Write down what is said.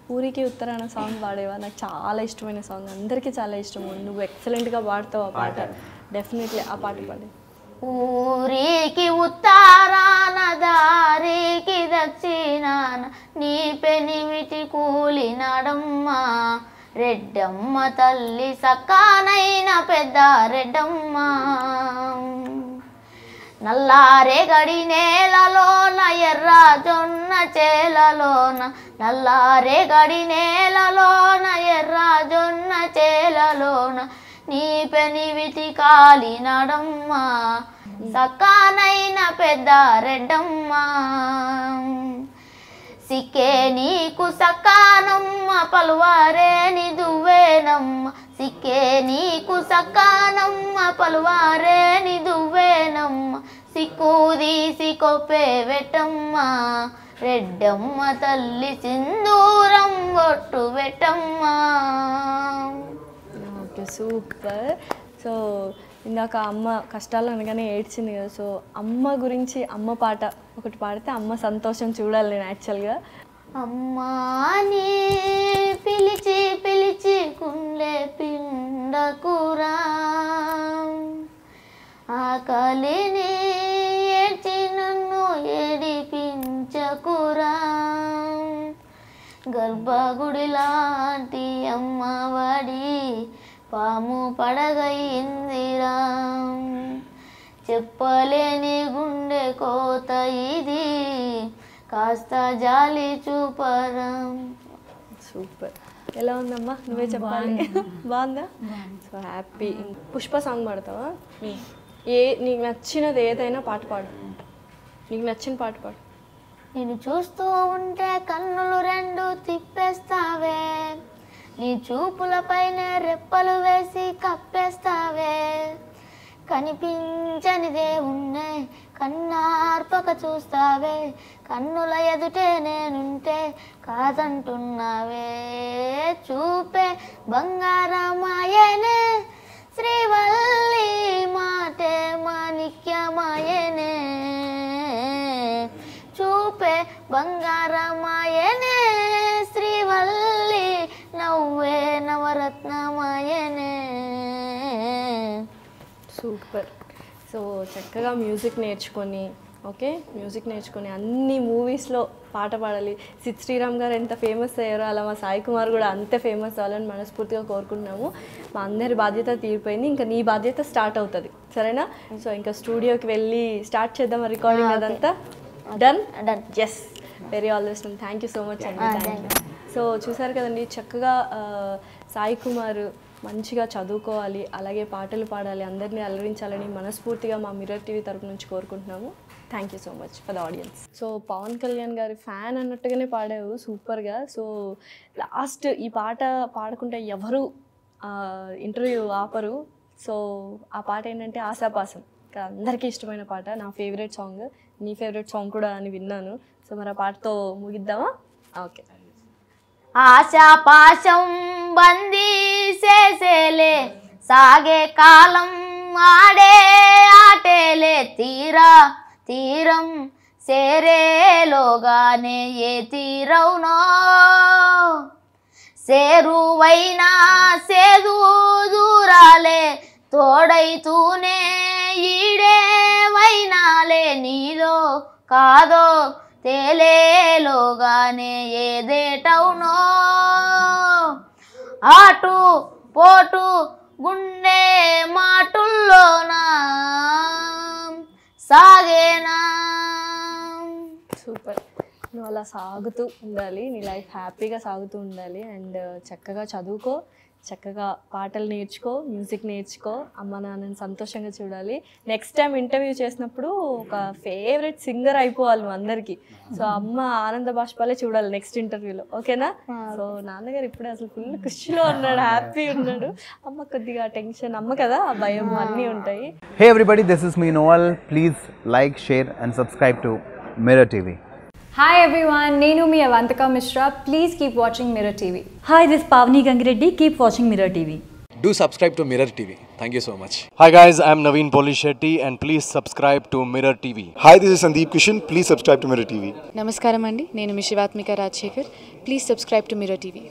ఊరికి ఉత్తరాన సాంగ్ పాడేవా నాకు చాలా ఇష్టమైన సాంగ్ అందరికీ చాలా ఇష్టం నువ్వు ఎక్సలెంట్గా పాడతావు ఆ పాట డెఫినెట్లీ ఆ పాట పాడే ఊరికి ఉత్తరాన దారికి దక్షిణాన నీ పెనిమిటి కూలినాడమ్మా రెడ్డమ్మ తల్లి సక్కానైన పెద్ద రెడ్డమ్మ నల్లారే గడి నేలలోన ఎర్ర జొన్న చేలలోన నల్లారే గడి నేలలోన ఎర్ర జొన్న చేలలోన నీ పెనివిటి కాలినడమ్మ సక్కానైన పెద్ద రెడ్డమ్మ సిక్కే నీకు సక్కానమ్మ పలువారేని దువ్వేనమ్మ సిక్కే నీకు సక్కానమ్మ పలువారేని దువ్వేనమ్మ సిక్కు తీసి కొప్పే వెట్టమ్మ రెడ్డమ్మ తల్లి సింధూరం గొట్టు వెట్టమ్మ ఓకే సూపర్ సో ఇందాక అమ్మ కష్టాలు అనగానే ఏడ్చింది కదా సో అమ్మ గురించి అమ్మ పాట ఒకటి పాడితే అమ్మ సంతోషం చూడాలి నేను యాక్చువల్గా అమ్మాని పిలిచి పిలిచి కుండ్లే పిండకురా ఆకలిని ఏడ్చి నన్ను ఏడిపించకురా గర్భగుడి లాంటి అమ్మవాడి పాము పడగయిందిరా చెప్పలేని గుండె కోత ఇది కాస్త జాలి చూపరా సూపర్ ఎలా ఉందమ్మా నువ్వే చెప్పాలి బాగుందా సో హ్యాపీ పుష్ప సాంగ్ పాడతావా ఏ నీకు నచ్చినది ఏదైనా పాట పాడు నీకు నచ్చిన పాట పాడు నేను చూస్తూ ఉంటే కన్నులు రెండు తిప్పేస్తావే నీ చూపులపైన రెప్పలు వేసి కప్పేస్తావే కనిపించనిదే ఉన్నే కన్నార్పక చూస్తావే కన్నుల ఎదుటే నేనుంటే కాదంటున్నావే చూపే బంగారమాయనే శ్రీవల్లి మాటే మాణిక్యమాయనే చూపే బంగారమాయనే శ్రీవల్లి నవ్వే నవరత్నమాయనే సూపర్ సో చక్కగా మ్యూజిక్ నేర్చుకొని ఓకే మ్యూజిక్ నేర్చుకొని అన్ని మూవీస్లో పాట పాడాలి సిద్ శ్రీరామ్ గారు ఎంత ఫేమస్ అయ్యారో అలా మా సాయి కుమార్ కూడా అంతే ఫేమస్ అవ్వాలని మనస్ఫూర్తిగా కోరుకుంటున్నాము మా అందరి బాధ్యత తీరిపోయింది ఇంకా నీ బాధ్యత స్టార్ట్ అవుతుంది సరేనా సో ఇంకా స్టూడియోకి వెళ్ళి స్టార్ట్ చేద్దాం రికార్డింగ్ అదంతా done Done. Yes very all this thank you so much అండి థ్యాంక్ యూ సో చూసారు కదండి చక్కగా ఆ, సాయి కుమార్ మంచిగా చదువుకోవాలి అలాగే పాటలు పాడాలి అందరినీ అలరించాలని మనస్ఫూర్తిగా మా మిర్రర్ టీవీ తరపు నుంచి కోరుకుంటున్నాము thank you so much for the audience so Pawan Kalyan గారి ఫ్యాన్ అన్నట్టుగానే పాడావు సూపర్గా సో లాస్ట్ ఈ పాట పాడకుంటే ఎవరు ఇంటర్వ్యూ ఆపరు సో ఆ పాట ఏంటంటే ఆశాపాసం ఇంకా అందరికీ ఇష్టమైన పాట నా ఫేవరెట్ సాంగ్ నీ ఫేవరెట్ సాంగ్ కూడా అని విన్నాను సో మరి ఆ పాటతో ముగిద్దామా ఓకే ఆశా పాశం బందీ చేసేలే సాగే కాలం ఆడే ఆటేలే తీరా తీరం సేరేలోగానే ఏ తీరవునో సేరువైనా సేదు దూరాలే తోడైతూనే ఈడే వైనాలే నీదో కాదో తేలేలోగానే ఏదేటవునో ఆటు పోటు గుండె మాటుల్లోనా సాగేనా సూపర్ నువ్వు అలా సాగుతూ ఉండాలి నీ లైఫ్ హ్యాపీగా సాగుతూ ఉండాలి అండ్ చక్కగా చదువుకో చక్కగా పాటలు నేర్చుకో మ్యూజిక్ నేర్చుకో అమ్మ నాన్నని సంతోషంగా చూడాలి నెక్స్ట్ టైం ఇంటర్వ్యూ చేసినప్పుడు ఒక ఫేవరెట్ సింగర్ అయిపోవాలి నువ్వు అందరికీ సో అమ్మ ఆనంద బాష్పాలే చూడాలి నెక్స్ట్ ఇంటర్వ్యూలో ఓకేనా సో నాన్నగారు ఇప్పుడే అసలు ఫుల్ ఖుషిలో ఉన్నాడు హ్యాపీ ఉన్నాడు అమ్మ కొద్దిగా టెన్షన్ అమ్మ కదా ఆ భయం అన్నీ ఉంటాయి Hey everybody, this is me Noel. Please like, share, and subscribe to Mirror TV. Hi everyone, Nenu mi Avantika Mishra. Please keep watching Mirror TV. Hi, this is Pavni Gangireddy. Keep watching Mirror TV. do subscribe to Mirror TV. Thank you so much. Hi guys, I'm Naveen Polishetty and please subscribe to Mirror TV. Hi, this is Sandeep Kishan. Please subscribe to Mirror TV. నమస్కారం అండి నేను మీ Shivathmika Rajasekhar please subscribe to mirror TV